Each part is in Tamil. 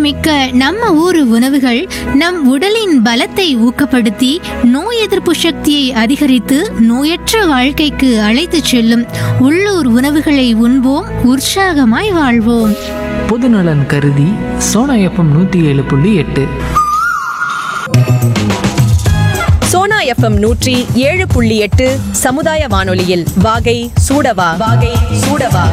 மிக்க நம்ம ஊரு உணவுகள் நம் உடலின் பலத்தை ஊக்கப்படுத்தி நோய் எதிர்ப்பு சக்தியை அதிகரித்து நோயற்ற வாழ்க்கைக்கு அழைத்துச் செல்லும் உள்ளூர் உணவுகளை உண்போம் உற்சாகமாய் வாழ்வோம் பொதுநலன் கருதி சோனா எஃப்எம் நூற்றி ஏழு புள்ளி எட்டு சோனா எஃப்எம் நூற்றி ஏழு புள்ளி எட்டு சமுதாய வானொலியில் வாகை சூடவா வாகை சூடவா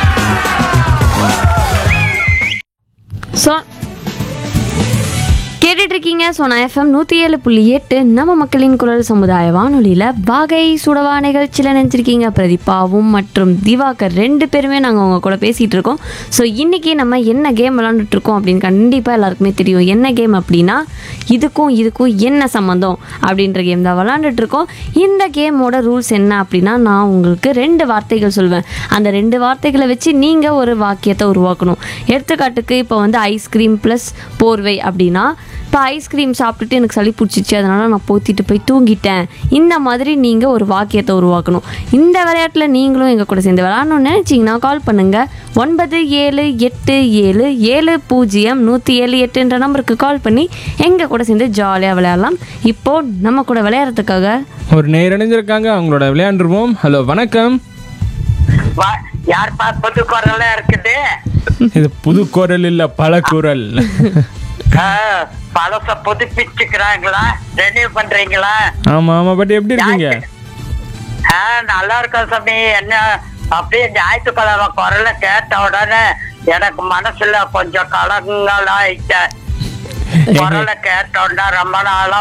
ஸோ கேட்டுட்டு இருக்கீங்க சோனா எஃப்எம் நூற்றி ஏழு புள்ளி எட்டு நம்ம மக்களின் குரல் சமுதாய வானொலியில் வாகை சுடவா நிகழ்ச்சியில் நினச்சிருக்கீங்க பிரதீபாவும் மற்றும் திவாகர் ரெண்டு பேருமே நாங்கள் அவங்க கூட பேசிகிட்டு இருக்கோம் ஸோ இன்றைக்கி நம்ம என்ன கேம் விளாண்டுட்டு இருக்கோம் அப்படின்னு கண்டிப்பாக எல்லாருக்குமே தெரியும் என்ன கேம் அப்படின்னா இதுக்கும் இதுக்கும் என்ன சம்மந்தம் அப்படின்ற கேம் தான் விளாண்டுட்டு இருக்கோம் இந்த கேமோட ரூல்ஸ் என்ன அப்படின்னா நான் உங்களுக்கு ரெண்டு வார்த்தைகள் சொல்வேன் அந்த ரெண்டு வார்த்தைகளை வச்சு நீங்கள் ஒரு வாக்கியத்தை உருவாக்கணும் எடுத்துக்காட்டுக்கு இப்போ வந்து ஐஸ்கிரீம் ப்ளஸ் போர்வை அப்படின்னா இப்போ ஐஸ்கிரீம் சாப்பிட்டுட்டு எனக்கு சளி பிடிச்சிச்சு அதனால் நான் போத்திட்டு போய் தூங்கிட்டேன் இந்த மாதிரி நீங்கள் ஒரு வாக்கியத்தை உருவாக்கணும் இந்த விளையாட்டில் நீங்களும் எங்கள் கூட சேர்ந்து விளையாடணும்னு நினச்சிங்கன்னா கால் பண்ணுங்கள் ஒன்பது ஏழு எட்டு ஏழு ஏழு பூஜ்ஜியம் நூற்றி ஏழு எட்டுன்ற நம்பருக்கு கால் பண்ணி எங்கள் கூட சேர்ந்து ஜாலியாக விளையாடலாம் இப்போது நம்ம கூட விளையாடுறதுக்காக ஒரு நேர் இணைஞ்சிருக்காங்க அவங்களோட விளையாண்டுருவோம் ஹலோ வணக்கம் வா- யார்ப்பா புது குரலா இருக்குது இது புது குரல் இல்ல பல குரல் ஆ, பழச புதுப்பிச்சுக்கிறாங்களா ரெனியூ பண்றீங்களா ஆமா ஆமா பட் எப்படி இருக்கீங்க ஆ, நல்லா இருக்கோம் சாமி என்ன அப்படியே ஞாயிற்றுக்கிழமை குரலை கேட்ட உடனே எனக்கு மனசுல கொஞ்சம் கலங்கலாம் ஆயிட்டேன் குரலை கேட்ட உடனே ரொம்ப நாளா